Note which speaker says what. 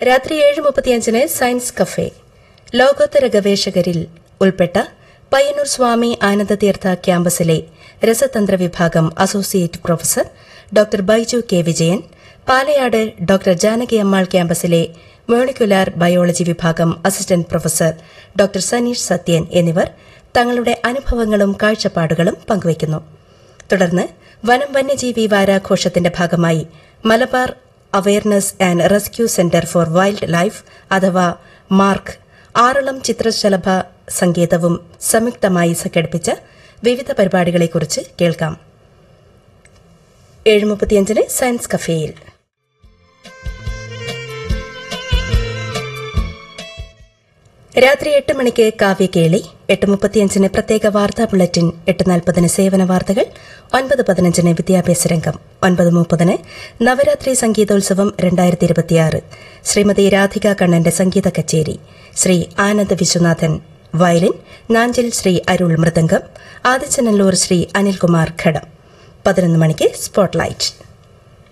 Speaker 1: രാത്രി ഏഴ് മുപ്പത്തിയഞ്ചിന് സയൻസ് കഫേ ലോകോത്തര ഗവേഷകരിൽ ഉൾപ്പെട്ട പയ്യന്നൂർ സ്വാമി ആനന്ദതീർത്ഥ ക്യാമ്പസിലെ രസതന്ത്ര വിഭാഗം associate professor doctor Baiju K Vijayan Palayad doctor Janaki Ammal ക്യാമ്പസിലെ മോളിക്കുലാർ ബയോളജി വിഭാഗം assistant professor doctor Saneesh Sathyan എന്നിവർ തങ്ങളുടെ അനുഭവങ്ങളും കാഴ്ചപ്പാടുകളും പങ്കുവയ്ക്കുന്നു തുടർന്ന് വനം വന്യജീവി വാരാഘോഷത്തിന്റെ ഭാഗമായി Malabar awareness and rescue centre for wildlife അഥവാ മാർക്ക് ആറളം ചിത്രശലഭ സംഗീതവും സംയുക്തമായി സംഘടിപ്പിച്ച വിവിധ പരിപാടികളെക്കുറിച്ച് കേൾക്കാം ഏഴ് മുപ്പത്തിയഞ്ചിന് സയൻസ് കഫേയിൽ രാത്രി എട്ട് മണിക്ക് കാവ്യകേളി എട്ട് മുപ്പത്തിയഞ്ചിന് പ്രത്യേക വാർത്താ ബുള്ളറ്റിൻ എട്ട് നാൽപ്പതിന് സേവന വാർത്തകൾ ഒൻപത് പതിനഞ്ചിന് വിദ്യാഭ്യാസ രംഗം ഒൻപത് മുപ്പതിന് നവരാത്രി സംഗീതോത്സവം രണ്ടായിരത്തി ഇരുപത്തിയാറ് ശ്രീമതി രാധിക കണ്ണന്റെ സംഗീത കച്ചേരി ശ്രീ ആനന്ദ് വിശ്വനാഥൻ വയലിൻ നാഞ്ചിൽ ശ്രീ അരുൾ മൃദംഗം ആദിച്ചനല്ലൂർ ശ്രീ അനിൽകുമാർ ഘടം പതിനൊന്ന് മണിക്ക് സ്പോട്ട്ലൈറ്റ്